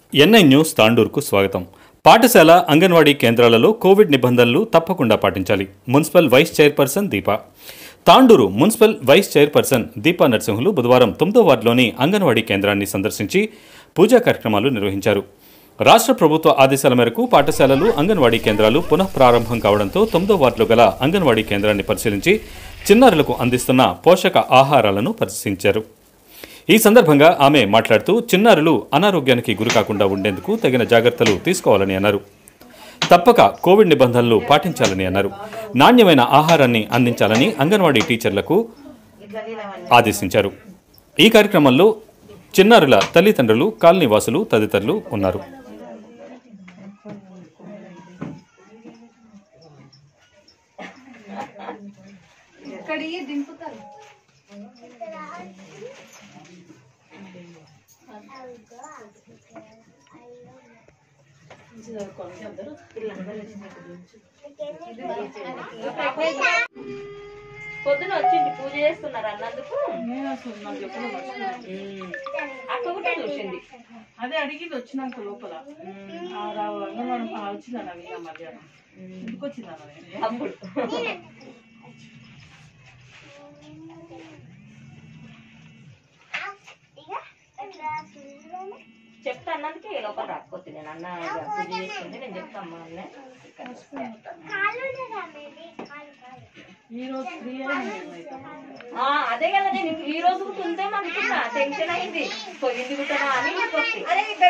NI news తాండూరుకు స్వాగతం పాఠశాల అంగన్వాడీ కేంద్రాలలో కోవిడ్ నిబంధనలు తప్పకుండా పాటించాలి municipal vice chairperson Deepa Tandur municipal vice chairperson Deepa Narasimhulu బుధవారం తొమ్మిదో వార్డులోని అంగన్వాడీ కేంద్రాన్ని సందర్శించి పూజా కార్యక్రమాలు నిర్వహించారు రాష్ట్ర ప్రభుత్వ ఆదేశాల మేరకు పాఠశాలలు అంగన్వాడీ కేంద్రాలు పునః ప్రారంభం కావడంతో తొమ్మిదో వార్డులో గల అంగన్వాడీ కేంద్రాన్ని పరిశీలించి చిన్నారులకు అందిస్తున్న పోషక ఆహారాలను పరిశీలించారు ఈ సందర్భంగా ఆమె మాట్లాడుతూ చిన్నారులు అనారోగ్యానికి గురికాకుండా ఉండేందుకు తగిన జాగ్రత్తలు తీసుకోవాలని అన్నారు తప్పక కోవిడ్ నిబంధనలు పాటించాలని అన్నారు నాణ్యమైన ఆహారాన్ని అందించాలని అంగన్వాడీ టీచర్లకు ఆదేశించారు ఈ కార్యక్రమంలో చిన్నారుల తల్లిదండ్రులు కాలనీవాసులు తదితరులు ఉన్నారు ఇక్కడికి దింపుతారు పొద్దున వచ్చింది పూజ చేస్తున్నారు అన్నందుకు నేను అసలు నాకు ఎప్పుడు మర్చిపోయాను. ఉమ్. అక్క కూడా చూసింది అదే అడిగింది వచ్చినాక లోపల ఆ రావు అంగన్వాడి ఆ వచ్చిందన్న నిన్న మధ్యాహ్నం ఇంటికి వచ్చిందన్న నేను. అప్పుడు చెప్తా అన్నందుకే ఈ లోపల రాకపోతే నేను అన్న ఇక పూజ చేస్తుంది నేను చెప్తామ్మా అన్న ఈ రోజు ఫ్రీ అయింది ఆ, అదే కదా నేను ఈ రోజు కూడా ఉందేమో అనుకున్నా టెన్షన్ అయింది పోయింది కూడా అని చెప్పొస్తే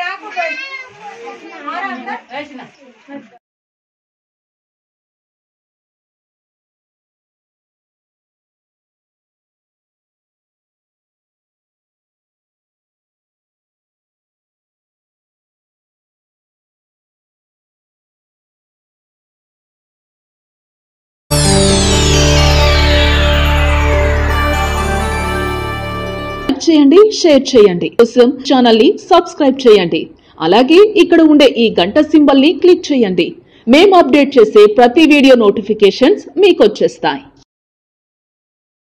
లైక్ చేయండి షేర్ చేయండి కోసం ఛానల్ ని సబ్స్క్రైబ్ చేయండి అలాగే ఇక్కడ ఉండే ఈ గంట సింబల్ ని క్లిక్ చేయండి మేము అప్డేట్ చేసే ప్రతి వీడియో నోటిఫికేషన్స్ మీకు వచ్చేస్తాయి